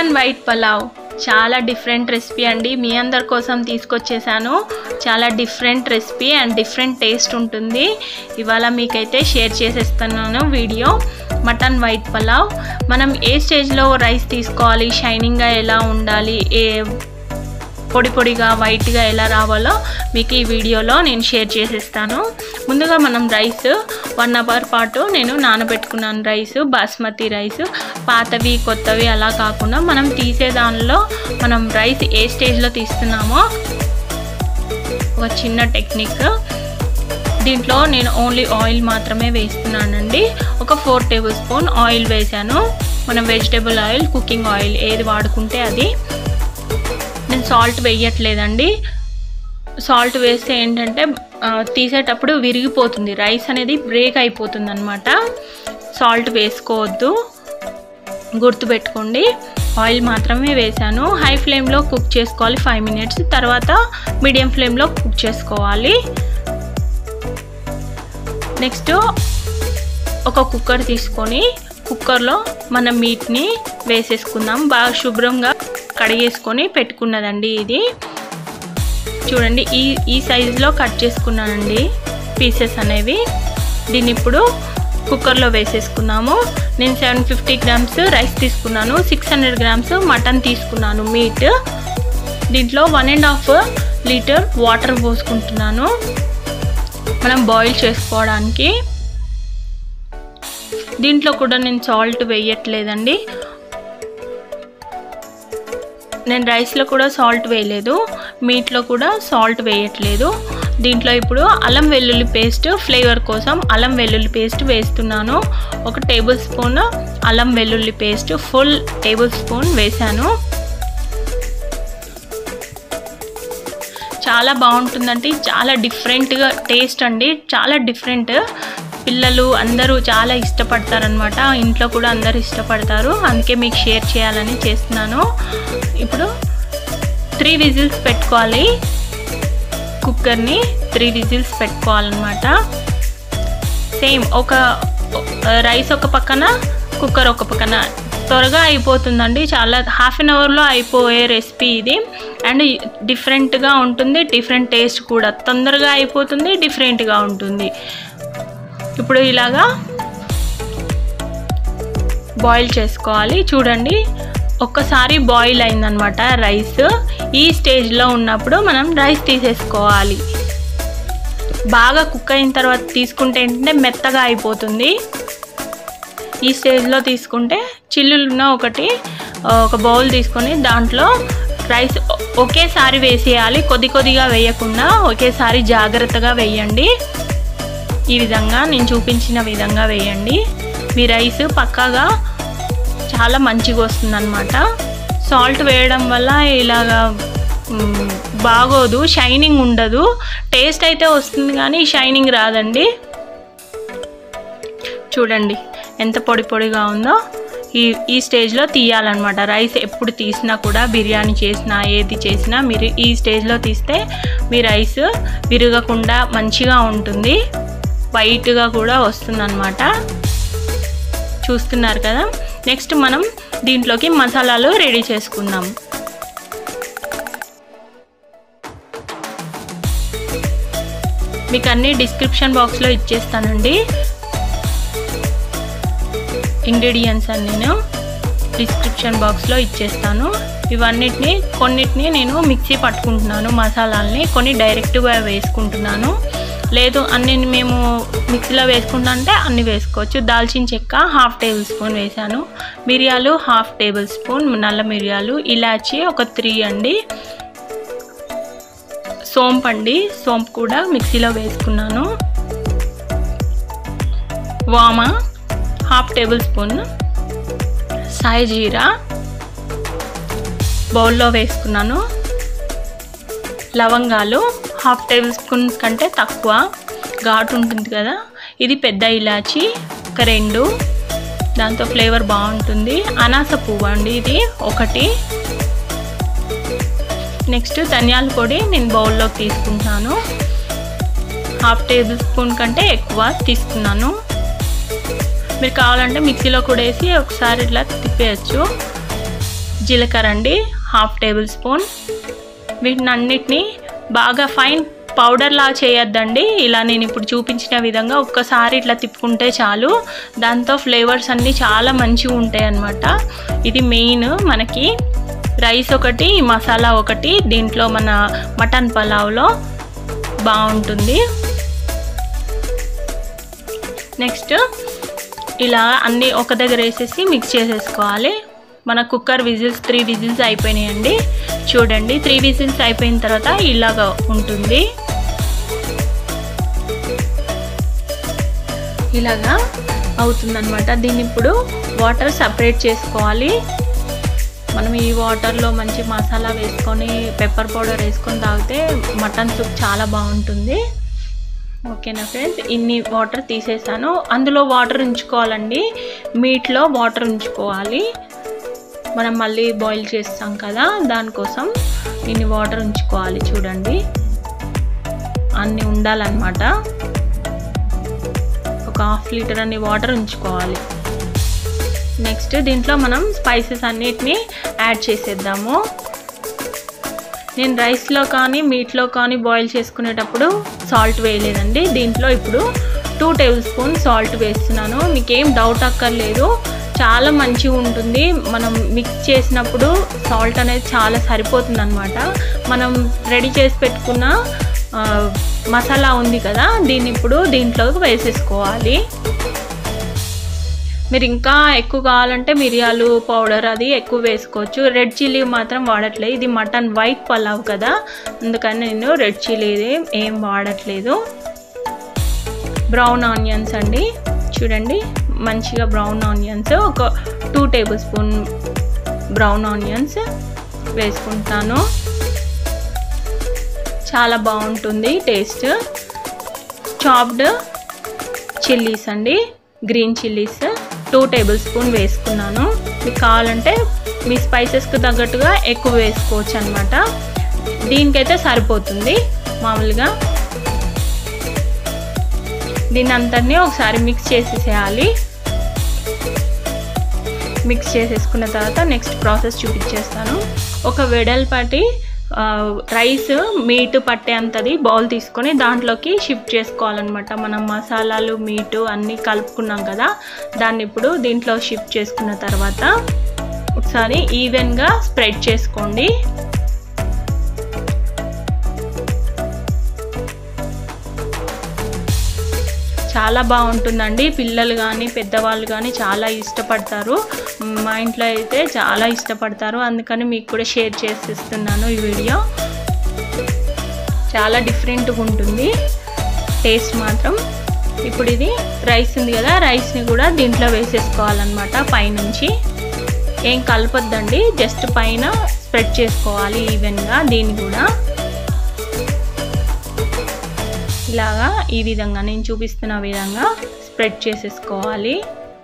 mutton white pulao చాలా different recipe అండి మీ అందరి కోసం తీసుకొచ్చేసాను చాలా different recipe and different taste ఉంటుంది ఇవాళ మీకైతే షేర్ చేసేస్తున్నాను వీడియో మటన్ వైట్ పలావ్ మనం ఏ స్టేజ్లో రైస్ తీసుకోవాలి షైనింగ్గా ఎలా ఉండాలి ఏ పొడి పొడిగా వైట్గా ఎలా రావాలో మీకు ఈ వీడియోలో నేను షేర్ చేసేస్తాను ముందుగా మనం రైస్ వన్ అవర్ పాటు నేను నానబెట్టుకున్నాను రైస్ బాస్మతి రైస్ పాతవి కొత్తవి అలా కాకుండా మనం తీసే దానిలో మనం రైస్ ఏ స్టేజ్లో తీస్తున్నామో ఒక చిన్న టెక్నిక్ దీంట్లో నేను ఓన్లీ ఆయిల్ మాత్రమే వేస్తున్నానండి ఒక ఫోర్ టేబుల్ స్పూన్ ఆయిల్ వేసాను మనం వెజిటేబుల్ ఆయిల్ కుకింగ్ ఆయిల్ ఏది వాడుకుంటే అది నేను సాల్ట్ వేయట్లేదండి సాల్ట్ వేస్తే ఏంటంటే తీసేటప్పుడు విరిగిపోతుంది రైస్ అనేది బ్రేక్ అయిపోతుంది అనమాట సాల్ట్ వేసుకోవద్దు గుర్తుపెట్టుకోండి ఆయిల్ మాత్రమే వేసాను హై ఫ్లేమ్లో కుక్ చేసుకోవాలి ఫైవ్ మినిట్స్ తర్వాత మీడియం ఫ్లేమ్లో కుక్ చేసుకోవాలి నెక్స్ట్ ఒక కుక్కర్ తీసుకొని కుక్కర్లో మన మీట్ని వేసేసుకుందాం బాగా శుభ్రంగా కడిగేసుకొని పెట్టుకున్నదండి ఇది చూడండి ఈ ఈ సైజులో కట్ చేసుకున్నానండి పీసెస్ అనేవి దీన్ని ఇప్పుడు కుక్కర్లో వేసేసుకున్నాము నేను సెవెన్ ఫిఫ్టీ గ్రామ్స్ రైస్ తీసుకున్నాను సిక్స్ హండ్రెడ్ గ్రామ్స్ మటన్ తీసుకున్నాను మీట్ దీంట్లో one and half litre water పోసుకుంటున్నాను మనం బాయిల్ చేసుకోవడానికి దీంట్లో కూడా నేను సాల్ట్ వేయట్లేదండి నేను రైస్లో కూడా సాల్ట్ వేయలేదు మీట్లో కూడా సాల్ట్ వేయట్లేదు దీంట్లో ఇప్పుడు అల్లం వెల్లుల్లి పేస్ట్ ఫ్లేవర్ కోసం అల్లం వెల్లుల్లి పేస్ట్ వేస్తున్నాను ఒక టేబుల్ స్పూన్ అల్లం వెల్లుల్లి పేస్ట్ ఫుల్ టేబుల్ స్పూన్ వేసాను చాలా బాగుంటుందండి చాలా డిఫరెంట్గా టేస్ట్ అండి చాలా డిఫరెంట్ పిల్లలు అందరూ చాలా ఇష్టపడతారనమాట ఇంట్లో కూడా అందరూ ఇష్టపడతారు అందుకే మీకు షేర్ చేయాలని చేస్తున్నాను ఇప్పుడు త్రీ విజిల్స్ పెట్టుకోవాలి కుక్కర్ని త్రీ విజిల్స్ పెట్టుకోవాలన్నమాట సేమ్ ఒక రైస్ ఒక పక్కన కుక్కర్ ఒక పక్కన త్వరగా అయిపోతుందండి చాలా హాఫ్ అన్ అవర్లో అయిపోయే రెసిపీ ఇది అండ్ డిఫరెంట్గా ఉంటుంది డిఫరెంట్ టేస్ట్ కూడా తొందరగా అయిపోతుంది డిఫరెంట్గా ఉంటుంది ఇప్పుడు ఇలాగా బాయిల్ చేసుకోవాలి చూడండి ఒక్కసారి బాయిల్ అయిందనమాట రైస్ ఈ స్టేజ్లో ఉన్నప్పుడు మనం రైస్ తీసేసుకోవాలి బాగా కుక్ అయిన తర్వాత తీసుకుంటే ఏంటంటే మెత్తగా అయిపోతుంది ఈ స్టేజ్లో తీసుకుంటే చిల్లులున్న ఒకటి ఒక బౌల్ తీసుకొని దాంట్లో రైస్ ఒకేసారి వేసేయాలి కొద్ది కొద్దిగా వేయకుండా ఒకేసారి జాగ్రత్తగా వేయండి ఈ విధంగా నేను చూపించిన విధంగా వేయండి మీ రైస్ పక్కాగా చాలా మంచిగా వస్తుందన్నమాట సాల్ట్ వేయడం వల్ల ఇలాగా బాగోదు షైనింగ్ ఉండదు టేస్ట్ అయితే వస్తుంది కానీ షైనింగ్ రాదండి చూడండి ఎంత పొడి పొడిగా ఉందో ఈ ఈ స్టేజ్లో తీయాలన్నమాట రైస్ ఎప్పుడు తీసినా కూడా బిర్యానీ చేసినా ఏది చేసినా మీరు ఈ స్టేజ్లో తీస్తే మీ రైస్ విరగకుండా మంచిగా ఉంటుంది వైట్గా కూడా వస్తుందన్నమాట చూస్తున్నారు కదా నెక్స్ట్ మనం దీంట్లోకి మసాలాలు రెడీ చేసుకుందాం మీకు అన్ని డిస్క్రిప్షన్ బాక్స్లో ఇచ్చేస్తానండి ఇంగ్రీడియంట్స్ అన్ని నేను డిస్క్రిప్షన్ బాక్స్లో ఇచ్చేస్తాను ఇవన్నిటిని కొన్నిటిని నేను మిక్సీ పట్టుకుంటున్నాను మసాలాలని కొన్ని డైరెక్ట్గా వేసుకుంటున్నాను లేదు అన్ని మేము మిక్సీలో వేసుకుంటా అంటే అన్ని వేసుకోవచ్చు దాల్చిన చెక్క హాఫ్ టేబుల్ స్పూన్ వేసాను మిరియాలు హాఫ్ టేబుల్ స్పూన్ నల్ల మిరియాలు ఇలాచి ఒక త్రీ అండి సోంపు అండి సోంపు కూడా మిక్సీలో వేసుకున్నాను వామ హాఫ్ టేబుల్ స్పూన్ సాయి జీరా బౌల్లో వేసుకున్నాను లవంగాలు హాఫ్ టేబుల్ స్పూన్ కంటే తక్కువ ఘాటు ఉంటుంది కదా ఇది పెద్ద ఇలాచి ఒక రెండు దాంతో ఫ్లేవర్ బాగుంటుంది అనాస పువ్వు అండి ఇది ఒకటి నెక్స్ట్ ధనియాల పొడి నేను బౌల్లోకి తీసుకుంటున్నాను హాఫ్ టేబుల్ స్పూన్ కంటే ఎక్కువ తీసుకున్నాను మీరు కావాలంటే మిక్సీలో కూడా వేసి ఒకసారి ఇట్లా తిప్పేయచ్చు జీలకర్ర అండి హాఫ్ టేబుల్ స్పూన్ వీటిని అన్నిటినీ బాగా ఫైన్ పౌడర్ లా చేయొద్దండి ఇలా నేను ఇప్పుడు చూపించిన విధంగా ఒక్కసారి ఇట్లా తిప్పుకుంటే చాలు దాంతో ఫ్లేవర్స్ అన్నీ చాలా మంచిగా ఉంటాయి అన్నమాట ఇది మెయిన్ మనకి రైస్ ఒకటి మసాలా ఒకటి దీంట్లో మన మటన్ పలావ్లో బాగుంటుంది నెక్స్ట్ ఇలా అన్నీ ఒక దగ్గర వేసేసి మిక్స్ చేసేసుకోవాలి మన కుక్కర్ విజిల్స్ త్రీ విజిల్స్ అయిపోయినాయండి చూడండి త్రీ విజిల్స్ అయిపోయిన తర్వాత ఇలాగ ఉంటుంది ఇలాగా అవుతుందన్నమాట దీన్ని ఇప్పుడు వాటర్ సపరేట్ చేసుకోవాలి మనం ఈ వాటర్లో మంచి మసాలా వేసుకొని పెప్పర్ పౌడర్ వేసుకొని తాగితే మటన్ సూప్ చాలా బాగుంటుంది ఓకేనా ఫ్రెండ్స్ ఇన్ని వాటర్ తీసేసాను అందులో వాటర్ ఉంచుకోవాలండి మీట్లో వాటర్ ఉంచుకోవాలి మనం మళ్ళీ బాయిల్ చేస్తాం కదా దానికోసం ఇన్ని వాటర్ ఉంచుకోవాలి చూడండి అన్నీ ఉండాలన్నమాట ఒక హాఫ్ లీటర్ అన్ని వాటర్ ఉంచుకోవాలి నెక్స్ట్ దీంట్లో మనం స్పైసెస్ అన్నిటిని యాడ్ చేసేద్దాము నేను రైస్లో కానీ మీట్లో కానీ బాయిల్ చేసుకునేటప్పుడు సాల్ట్ వేయలేదండి దీంట్లో ఇప్పుడు టూ టేబుల్ స్పూన్ సాల్ట్ వేస్తున్నాను మీకు ఏం డౌట్ అక్కర్లేదు చాలా మంచిగా ఉంటుంది మనం మిక్స్ చేసినప్పుడు సాల్ట్ అనేది చాలా సరిపోతుంది అనమాట మనం రెడీ చేసి పెట్టుకున్న మసాలా ఉంది కదా దీన్ని ఇప్పుడు దీంట్లోకి వేసేసుకోవాలి మీరు ఇంకా ఎక్కువ కావాలంటే మిరియాలు పౌడర్ అది ఎక్కువ వేసుకోవచ్చు రెడ్ చిల్లీ మాత్రం వాడట్లేదు ఇది మటన్ వైట్ పలావ్ కదా అందుకని నేను రెడ్ చిల్లీ ఏం వాడట్లేదు బ్రౌన్ ఆనియన్స్ అండి చూడండి మంచిగా బ్రౌన్ ఆనియన్స్ ఒక two tablespoon brown onions వేసుకుంటాను చాలా బాగుంటుంది టేస్ట్ చాప్డ్ చిల్లీస్ అండి green chillies two tablespoon వేసుకున్నాను మీకు కావాలంటే మీ స్పైసెస్కి తగ్గట్టుగా ఎక్కువ వేసుకోవచ్చు అనమాట దీనికైతే సరిపోతుంది మామూలుగా దీని అంతటినీ ఒకసారి మిక్స్ చేసేసేయాలి మిక్స్ చేసేసుకున్న తర్వాత నెక్స్ట్ ప్రాసెస్ చూపించేస్తాను ఒక వెడల్పాటి రైస్ మీట్ పట్టేంతది బౌల్ తీసుకొని దాంట్లోకి షిఫ్ట్ చేసుకోవాలన్నమాట మనం మసాలాలు మీటు అన్నీ కలుపుకున్నాం కదా దాన్ని ఇప్పుడు దీంట్లో షిఫ్ట్ చేసుకున్న తర్వాత ఒకసారి ఈవెన్గా స్ప్రెడ్ చేసుకోండి చాలా బాగుంటుందండి పిల్లలు కానీ పెద్దవాళ్ళు కానీ చాలా ఇష్టపడతారు మా ఇంట్లో అయితే చాలా ఇష్టపడతారు అందుకని మీకు కూడా షేర్ చేసిస్తున్నాను ఈ వీడియో చాలా డిఫరెంట్గా ఉంటుంది టేస్ట్ మాత్రం ఇప్పుడు ఇది రైస్ ఉంది కదా రైస్ని కూడా దీంట్లో వేసేసుకోవాలన్నమాట పైనుంచి ఏం కలపొద్దండి జస్ట్ పైన స్ప్రెడ్ చేసుకోవాలి ఈవెన్గా దీన్ని కూడా ఇలాగా ఈ విధంగా నేను చూపిస్తున్న విధంగా స్ప్రెడ్ చేసేసుకోవాలి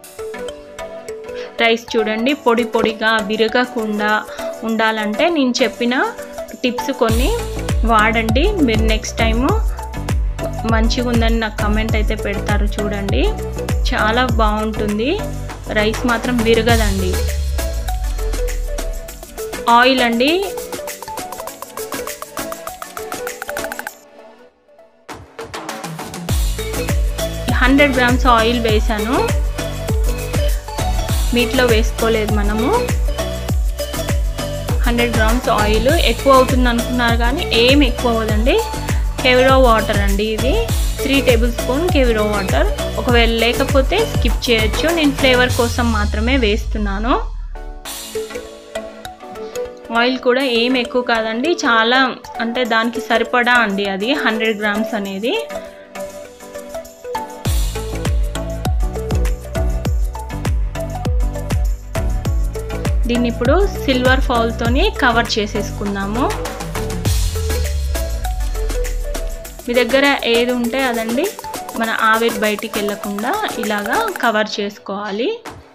రైస్ చూడండి పొడి పొడిగా విరగకుండా ఉండాలంటే నేను చెప్పిన టిప్స్ కొన్ని వాడండి మీరు నెక్స్ట్ టైము మంచిగా ఉందని నాకు కమెంట్ అయితే పెడతారు చూడండి చాలా బాగుంటుంది రైస్ మాత్రం విరగదండి ఆయిల్ అండి హండ్రెడ్ గ్రామ్స్ ఆయిల్ వేసాను మీట్లో వేసుకోలేదు మనము హండ్రెడ్ గ్రామ్స్ ఆయిల్ ఎక్కువ అవుతుంది అనుకున్నారు కానీ ఏం ఎక్కువ అవ్వదండి కెవిరో వాటర్ అండి ఇది త్రీ టేబుల్ స్పూన్ కెవిరో వాటర్ ఒకవేళ లేకపోతే స్కిప్ చేయొచ్చు నేను ఫ్లేవర్ కోసం మాత్రమే వేస్తున్నాను ఆయిల్ కూడా ఏం ఎక్కువ కాదండి చాలా అంటే దానికి సరిపడా అండి అది హండ్రెడ్ గ్రామ్స్ అనేది దీన్ని ఇప్పుడు సిల్వర్ ఫౌల్తోని కవర్ చేసేసుకుందాము మీ దగ్గర ఏది ఉంటే అదండి మన ఆవిరి బయటికి వెళ్ళకుండా ఇలాగా కవర్ చేసుకోవాలి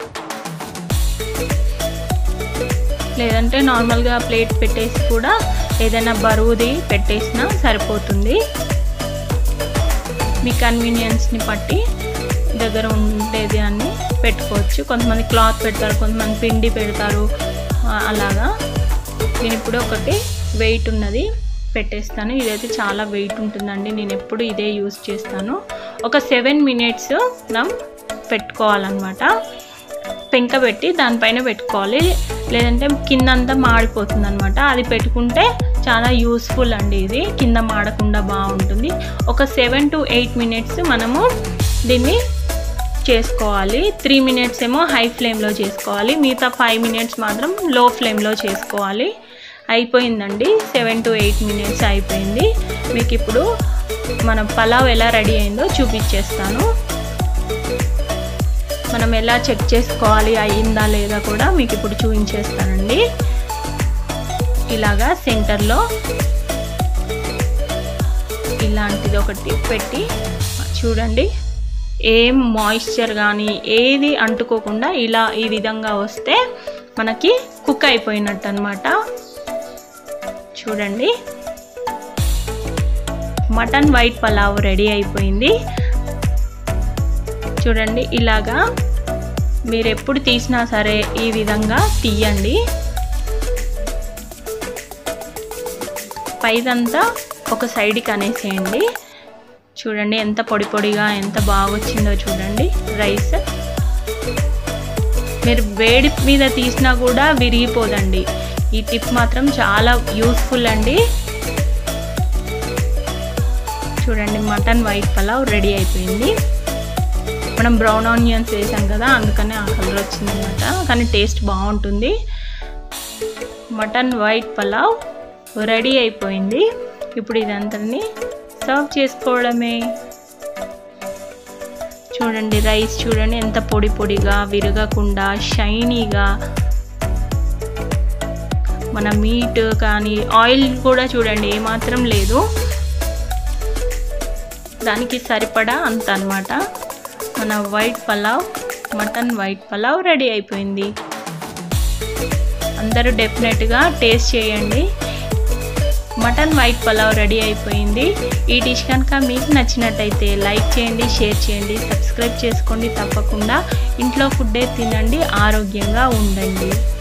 లేదంటే నార్మల్గా ప్లేట్ పెట్టేసి కూడా ఏదైనా బరువుది పెట్టేసినా సరిపోతుంది మీ కన్వీనియన్స్ని బట్టి దగ్గర ఉండేది అన్ని పెట్టుకోవచ్చు కొంతమంది క్లాత్ పెడతారు కొంతమంది పిండి పెడతారు ఆ, అలాగా నేను ఇప్పుడు ఒకటి వెయిట్ ఉన్నది పెట్టేస్తాను ఇదైతే చాలా వెయిట్ ఉంటుందండి నేను ఎప్పుడు ఇదే యూస్ చేస్తాను ఒక సెవెన్ మినిట్స్ మనం పెట్టుకోవాలన్నమాట పెంక పెట్టి దానిపైన పెట్టుకోవాలి లేదంటే కింద అంతా మాడిపోతుంది అనమాట అది పెట్టుకుంటే చాలా యూస్ఫుల్ అండి ఇది కింద మాడకుండా బాగుంటుంది ఒక సెవెన్ టు ఎయిట్ మినిట్స్ మనము దీన్ని చేసుకోవాలి త్రీ మినిట్స్ ఏమో హై ఫ్లేమ్లో చేసుకోవాలి మిగతా ఫైవ్ మినిట్స్ మాత్రం లో ఫ్లేమ్లో చేసుకోవాలి అయిపోయిందండి సెవెన్ టు ఎయిట్ మినిట్స్ అయిపోయింది మీకు ఇప్పుడు మన పలావ్ ఎలా రెడీ అయిందో చూపించేస్తాను మనం ఎలా చెక్ చేసుకోవాలి అయ్యిందా లేదా కూడా మీకు ఇప్పుడు చూపించేస్తానండి ఇలాగా సెంటర్లో ఇలాంటిది ఒకటి పెట్టి చూడండి ఏం మాయిశ్చర్ కానీ ఏది అంటుకోకుండా ఇలా ఈ విధంగా వస్తే మనకి కుక్ అయిపోయినట్టు అనమాట చూడండి మటన్ వైట్ పలావ్ రెడీ అయిపోయింది చూడండి ఇలాగా మీరు ఎప్పుడు తీసినా సరే ఈ విధంగా తీయండి పైదంతా ఒక సైడ్కి అనేసేయండి చూడండి ఎంత పొడి పొడిగా ఎంత బాగా వచ్చిందో చూడండి రైస్ మీరు వేడి మీద తీసినా కూడా విరిగిపోదండి ఈ టిప్ మాత్రం చాలా యూస్ఫుల్ అండి చూడండి మటన్ వైట్ పలావ్ రెడీ అయిపోయింది మనం బ్రౌన్ ఆనియన్స్ వేసాం కదా అందుకనే ఆ కలర్ వచ్చిందనమాట కానీ టేస్ట్ బాగుంటుంది మటన్ వైట్ పలావ్ రెడీ అయిపోయింది ఇప్పుడు ఇదంతని సర్వ్ చేసుకోవడమే చూడండి రైస్ చూడండి ఎంత పొడి పొడిగా విరగకుండా షైనీగా మన మీట్ కానీ ఆయిల్ కూడా చూడండి ఏమాత్రం లేదు దానికి సరిపడా అంత అనమాట మన white pulao mutton white pulao ready అయిపోయింది అందరూ డెఫినెట్గా టేస్ట్ చేయండి మటన్ వైట్ పలావ్ రెడీ అయిపోయింది ఈ డిష్ కనుక మీకు నచ్చినట్టయితే లైక్ చేయండి షేర్ చేయండి సబ్స్క్రైబ్ చేసుకోండి తప్పకుండా ఇంట్లో ఫుడ్డే తినండి ఆరోగ్యంగా ఉండండి